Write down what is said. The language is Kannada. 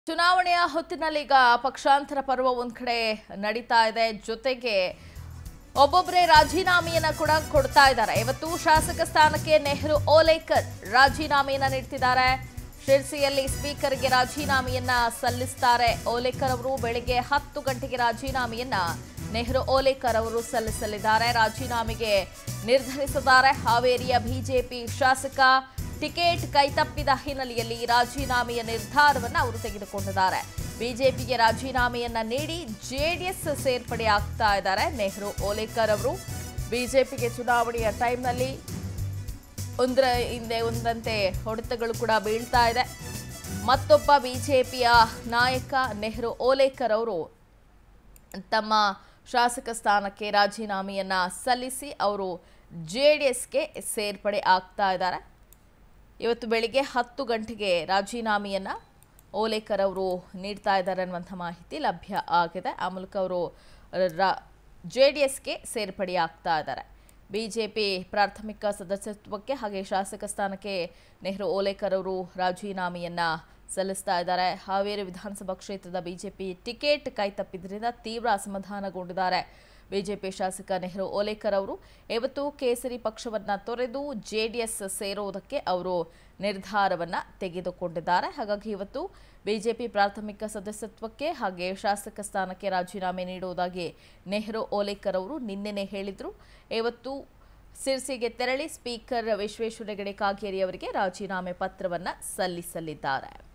ಚುನಾವಣೆಯ ಹೊತ್ತಿನಲ್ಲಿ ಈಗ ಪಕ್ಷಾಂತರ ಪರ್ವ ಒಂದ್ ಕಡೆ ನಡೀತಾ ಇದೆ ಜೊತೆಗೆ ಒಬ್ಬೊಬ್ಬರೇ ರಾಜೀನಾಮೆಯನ್ನ ಕೂಡ ಕೊಡ್ತಾ ಇದ್ದಾರೆ ಇವತ್ತು ಶಾಸಕ ಸ್ಥಾನಕ್ಕೆ ನೆಹರು ಓಲೇಕರ್ ರಾಜೀನಾಮೆಯನ್ನ ನೀಡ್ತಿದ್ದಾರೆ ಶಿರ್ಸಿಯಲ್ಲಿ ಸ್ಪೀಕರ್ಗೆ ರಾಜೀನಾಮೆಯನ್ನ ಸಲ್ಲಿಸ್ತಾರೆ ಓಲೇಕರ್ ಅವರು ಬೆಳಿಗ್ಗೆ ಹತ್ತು ಗಂಟೆಗೆ ರಾಜೀನಾಮೆಯನ್ನ ನೆಹರು ಓಲೇಕರ್ ಅವರು ಸಲ್ಲಿಸಲಿದ್ದಾರೆ ರಾಜೀನಾಮೆಗೆ ನಿರ್ಧರಿಸಿದ್ದಾರೆ ಹಾವೇರಿಯ ಬಿಜೆಪಿ ಶಾಸಕ ಟಿಕೆಟ್ ಕೈತಪ್ಪಿದ ಹಿನ್ನೆಲೆಯಲ್ಲಿ ರಾಜೀನಾಮೆಯ ನಿರ್ಧಾರವನ್ನು ಅವರು ತೆಗೆದುಕೊಂಡಿದ್ದಾರೆ ಬಿಜೆಪಿಗೆ ರಾಜೀನಾಮೆಯನ್ನ ನೀಡಿ ಜೆಡಿಎಸ್ ಸೇರ್ಪಡೆ ಆಗ್ತಾ ಇದ್ದಾರೆ ನೆಹರು ಓಲೇಕರ್ ಅವರು ಬಿಜೆಪಿಗೆ ಚುನಾವಣೆಯ ಟೈಮ್ನಲ್ಲಿ ಒಂದರ ಹಿಂದೆ ಒಂದಂತೆ ಹೊಡೆತಗಳು ಕೂಡ ಬೀಳ್ತಾ ಇದೆ ಮತ್ತೊಬ್ಬ ಬಿಜೆಪಿಯ ನಾಯಕ ನೆಹರು ಓಲೇಕರ್ ಅವರು ತಮ್ಮ ಶಾಸಕ ಸ್ಥಾನಕ್ಕೆ ರಾಜೀನಾಮೆಯನ್ನ ಸಲ್ಲಿಸಿ ಅವರು ಜೆ ಡಿ ಎಸ್ಗೆ ಸೇರ್ಪಡೆ ಆಗ್ತಾ ಇದ್ದಾರೆ ಇವತ್ತು ಬೆಳಿಗ್ಗೆ ಹತ್ತು ಗಂಟೆಗೆ ರಾಜೀನಾಮೆಯನ್ನ ಓಲೇಕರ್ ಅವರು ನೀಡ್ತಾ ಇದ್ದಾರೆ ಅನ್ನುವಂಥ ಮಾಹಿತಿ ಲಭ್ಯ ಆಗಿದೆ ಆ ಮೂಲಕ ಅವರು ಜೆ ಡಿ ಎಸ್ಗೆ ಸೇರ್ಪಡೆ ಆಗ್ತಾ ಇದ್ದಾರೆ ಬಿಜೆಪಿ ಪ್ರಾಥಮಿಕ ಸದಸ್ಯತ್ವಕ್ಕೆ ಹಾಗೆ ಶಾಸಕ ಸ್ಥಾನಕ್ಕೆ ನೆಹರು ಓಲೇಕರ್ ಅವರು ರಾಜೀನಾಮೆಯನ್ನ ಸಲ್ಲಿಸ್ತಾ ಇದ್ದಾರೆ ಹಾವೇರಿ ವಿಧಾನಸಭಾ ಕ್ಷೇತ್ರದ ಬಿಜೆಪಿ ಟಿಕೆಟ್ ಕೈತಪ್ಪಿದ್ರಿಂದ ತೀವ್ರ ಅಸಮಾಧಾನಗೊಂಡಿದ್ದಾರೆ ಬಿಜೆಪಿ ಶಾಸಕ ನೆಹರು ಓಲೇಕರ್ ಅವರು ಇವತ್ತು ಕೇಸರಿ ಪಕ್ಷವನ್ನ ತೊರೆದು ಜೆಡಿಎಸ್ ಸೇರುವುದಕ್ಕೆ ಅವರು ನಿರ್ಧಾರವನ್ನ ತೆಗೆದುಕೊಂಡಿದ್ದಾರೆ ಹಾಗಾಗಿ ಇವತ್ತು ಬಿಜೆಪಿ ಪ್ರಾಥಮಿಕ ಸದಸ್ಯತ್ವಕ್ಕೆ ಹಾಗೆ ಶಾಸಕ ಸ್ಥಾನಕ್ಕೆ ರಾಜೀನಾಮೆ ನೀಡುವುದಾಗಿ ನೆಹರು ಓಲೇಕರ್ ಅವರು ನಿನ್ನೆನೆ ಹೇಳಿದ್ರು ಇವತ್ತು ಸಿರ್ಸಿಗೆ ತೆರಳಿ ಸ್ಪೀಕರ್ ವಿಶ್ವೇಶ್ವರ ಹೆಗಡೆ ಕಾಗೇರಿ ಅವರಿಗೆ ರಾಜೀನಾಮೆ ಪತ್ರವನ್ನ ಸಲ್ಲಿಸಲಿದ್ದಾರೆ